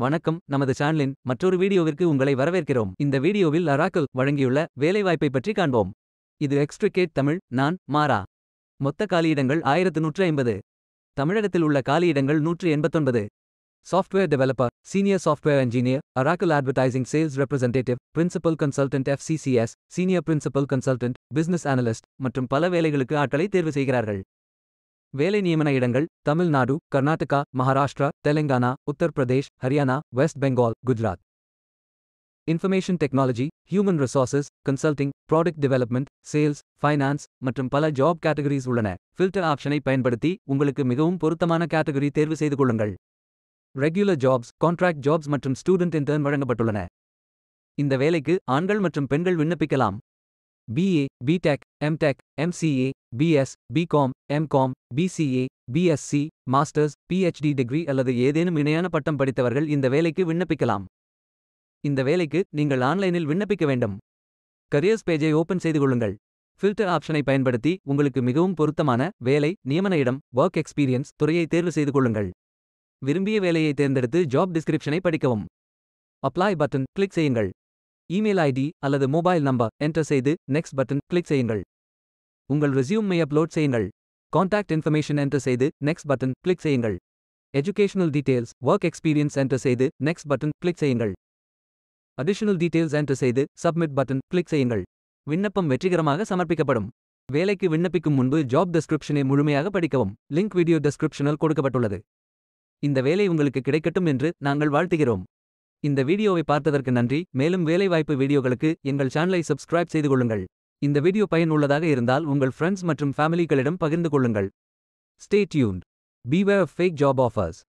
வணக்கம் நமது சேனலின் மற்றொரு வீடியோவிற்கு உங்களை வரவேற்கிறோம் இந்த வீடியோவில் அராக்கல் வழங்கியுள்ள வேலைவாய்ப்பை பற்றி காண்போம் இது எக்ஸ்ட்ரிகேட் தமிழ் நான் மாறா மொத்த காலியிடங்கள் ஆயிரத்து நூற்று ஐம்பது தமிழகத்தில் உள்ள காலியிடங்கள் நூற்று எண்பத்தொன்பது software developer senior software engineer Oracle advertising sales representative principal consultant FCCS senior principal consultant business analyst மற்றும் பல வேலைகளுக்கு ஆட்களை தேர்வு செய்கிறார்கள் வேலை நியமன இடங்கள் Tamil Nadu Karnataka Maharashtra Telangana Uttar Pradesh Haryana West Bengal Gujarat information technology human resources consulting product development sales finance மற்றும் பல ஜாப் கேட்டகரிஸ் உள்ளன ஃபில்டர் ஆப்ஷனை பயன்படுத்தி உங்களுக்கு மிகவும் பொருத்தமான கேட்டகரி தேர்வு செய்து கொள்ளுங்கள் ரெகுலர் ஜாப்ஸ் கான்ட்ராக்ட் ஜாப்ஸ் மற்றும் ஸ்டூடெண்ட் இன்டர்ன் வழங்கப்பட்டுள்ளன இந்த வேலைக்கு ஆண்கள் மற்றும் பெண்கள் விண்ணப்பிக்கலாம் BA BTech MTech MCA BS BCom MCom BCA BSc masters PhD degree அல்லது ஏதேனும் இணையான பட்டம் படித்தவர்கள் இந்த வேலைக்கு விண்ணப்பிக்கலாம் இந்த வேலைக்கு நீங்கள் ஆன்லைனில் விண்ணப்பிக்க வேண்டும் கரியர்ஸ் பேஜை ஓபன் செய்து கொள்ளுங்கள் ஃபில்டர் ஆப்ஷனை பயன்படுத்தி உங்களுக்கு மிகவும் பொருத்தமான வேலை நியமன இடம் ஒர்க் எக்ஸ்பீரியன்ஸ் துறையை தேர்வு செய்து கொள்ளுங்கள் விரும்பிய வேலையை தேர்ந்தெடுத்து ஜாப் டிஸ்கிரிப்ஷனை படிக்கவும் அப்ளை பட்டன் கிளிக் செய்யுங்கள் இமெயில் ஐடி அல்லது மொபைல் நம்பர் என்டர் செய்து நெக்ஸ்ட் பட்டன் கிளிக் செய்யுங்கள் உங்கள் ரெஸ்யூமை அப்லோட் செய்யுங்கள் கான்டாக்ட் இன்ஃபர்மேஷன் என்டர் செய்து நெக்ஸ்ட் பட்டன் கிளிக் செய்யுங்கள் educational details work experience enter செய்து நெக்ஸ்ட் பட்டன் கிளிக் செய்யுங்கள் அடிஷனல் டீடைல்ஸ் என்டர் செய்து சப்மிட் பட்டன் கிளிக் செய்யுங்கள் விண்ணப்பம் வெற்றிகரமாக சமர்ப்பிக்கப்படும் வேலைக்கு விண்ணப்பிக்கும் முன்பு ஜாப் டெஸ்கிரிப்ஷனை முழுமையாக படிக்கவும் லிங்க் வீடியோ டெஸ்கிரிப்ஷனில் கொடுக்கப்பட்டுள்ளது இந்த வேலை உங்களுக்கு கிடைக்கட்டும் என்று நாங்கள் வாழ்த்துகிறோம் இந்த வீடியோவை பார்த்ததற்கு நன்றி மேலும் வேலைவாய்ப்பு வீடியோகளுக்கு எங்கள் சேனலை சப்ஸ்கிரைப் செய்து கொள்ளுங்கள் இந்த வீடியோ பயனுள்ளதாக இருந்தால் உங்கள் ஃப்ரெண்ட்ஸ் மற்றும் ஃபேமிலிகளிடம் பகிர்ந்து கொள்ளுங்கள் stay tuned beware fake job offers